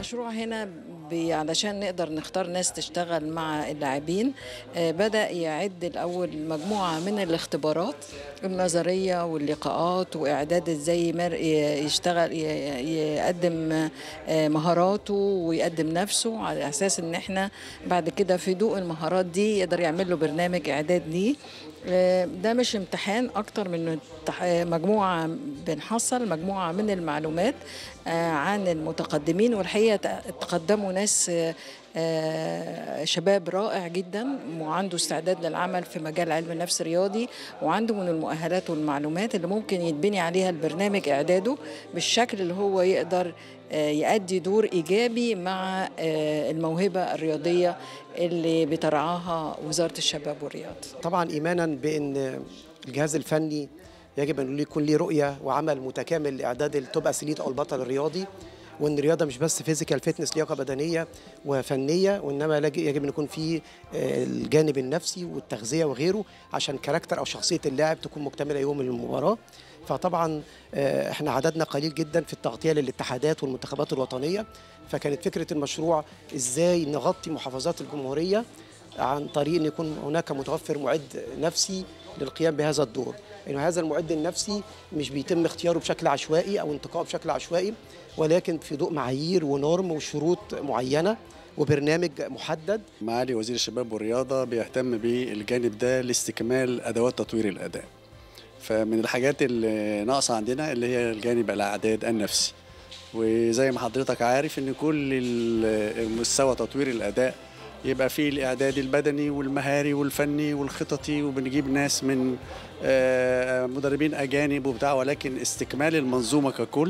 المشروع هنا بي- علشان نقدر نختار ناس تشتغل مع اللاعبين آه، بدأ يعد الأول مجموعة من الاختبارات النظرية واللقاءات وإعداد إزاي مر- ي- يشتغل ي- يقدم آه، مهاراته ويقدم نفسه على أساس إن إحنا بعد كده في ضوء المهارات دي يقدر يعمل له برنامج إعداد ليه آه، ده مش امتحان أكتر من امتح- آه، مجموعة بنحصل مجموعة من المعلومات آه، عن المتقدمين والحقيقة ت- تقدموا ناس آه، آه، شباب رائع جدا وعنده استعداد للعمل في مجال علم النفس الرياضي وعنده من المؤهلات والمعلومات اللي ممكن يتبني عليها البرنامج إعداده بالشكل اللي هو يقدر آه، يؤدي دور إيجابي مع آه، الموهبة الرياضية اللي بترعاها وزارة الشباب والرياضة طبعا ايمانا بان الجهاز الفني يجب ان يكون ليه رؤيه وعمل متكامل لاعداد التوب اثليت او البطل الرياضي وان الرياضه مش بس فيزيكال فيتنس لياقه بدنيه وفنيه وانما لج- يجب ان يكون في آه، الجانب النفسي والتغذيه وغيره عشان كاركتر او شخصيه اللاعب تكون مكتمله يوم المباراه فطبعا آه، احنا عددنا قليل جدا في التغطيه للاتحادات والمنتخبات الوطنيه فكانت فكره المشروع ازاي نغطي محافظات الجمهوريه عن طريق ان يكون هناك متوفر معد نفسي للقيام بهذا الدور انه هذا المعد النفسي مش بيتم اختياره بشكل عشوائي او انتقائه بشكل عشوائي ولكن في ضوء معايير ونورم وشروط معينه وبرنامج محدد معالي وزير الشباب والرياضة بيهتم بالجانب ده لاستكمال أدوات تطوير الأداء فمن الحاجات اللي ناقصة عندنا اللي هي الجانب الإعداد النفسي وزي ما حضرتك عارف إن كل ال- مستوى تطوير الأداء يبقى فيه الإعداد البدني والمهاري والفني والخططي وبنجيب ناس من آه، مدربين أجانب وبتاع ولكن استكمال المنظومة ككل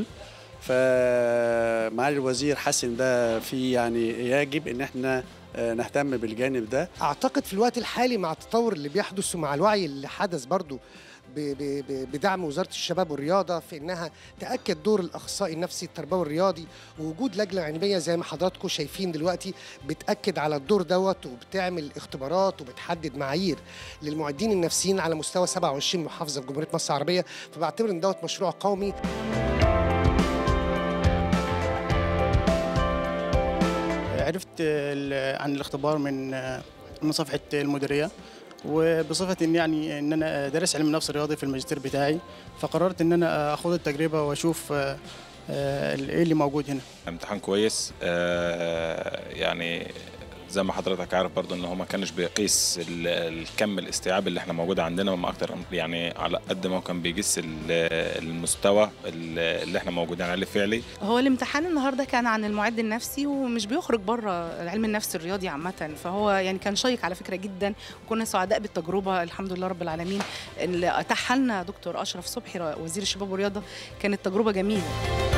فمعالي الوزير حسن ده في يعني يجب ان احنا آه، نهتم بالجانب ده اعتقد في الوقت الحالي مع التطور اللي بيحدث ومع الوعي اللي حدث برضو ب- ب- ب- بدعم وزاره الشباب والرياضه في انها تاكد دور الاخصائي النفسي التربوي الرياضي ووجود لجنه علميه زي ما حضراتكم شايفين دلوقتي بتاكد على الدور دوت وبتعمل اختبارات وبتحدد معايير للمعدين النفسيين على مستوى 27 محافظه في جمهوريه مصر العربيه فبعتبر ان دوت مشروع قومي عرفت ال- عن الاختبار من من صفحة المديرية وبصفة إن يعني إن أنا دارس علم النفس الرياضي في الماجستير بتاعي فقررت إن أنا أخوض التجربة وأشوف آه، آه، إيه اللي موجود هنا امتحان كويس آه، يعني زي ما حضرتك عارف برضو ان هو ما كانش بيقيس ال- الكم الاستيعاب اللي احنا موجود عندنا وما اكتر يعني على قد ما هو كان بيقيس ال- المستوى ال- اللي احنا موجودين عليه فعلي هو الامتحان النهارده كان عن المعد النفسي ومش بيخرج بره علم النفس الرياضي عامه فهو يعني كان شيق على فكره جدا وكنا سعداء بالتجربه الحمد لله رب العالمين اللي اتاح لنا دكتور اشرف صبحي وزير الشباب والرياضه كانت تجربه جميله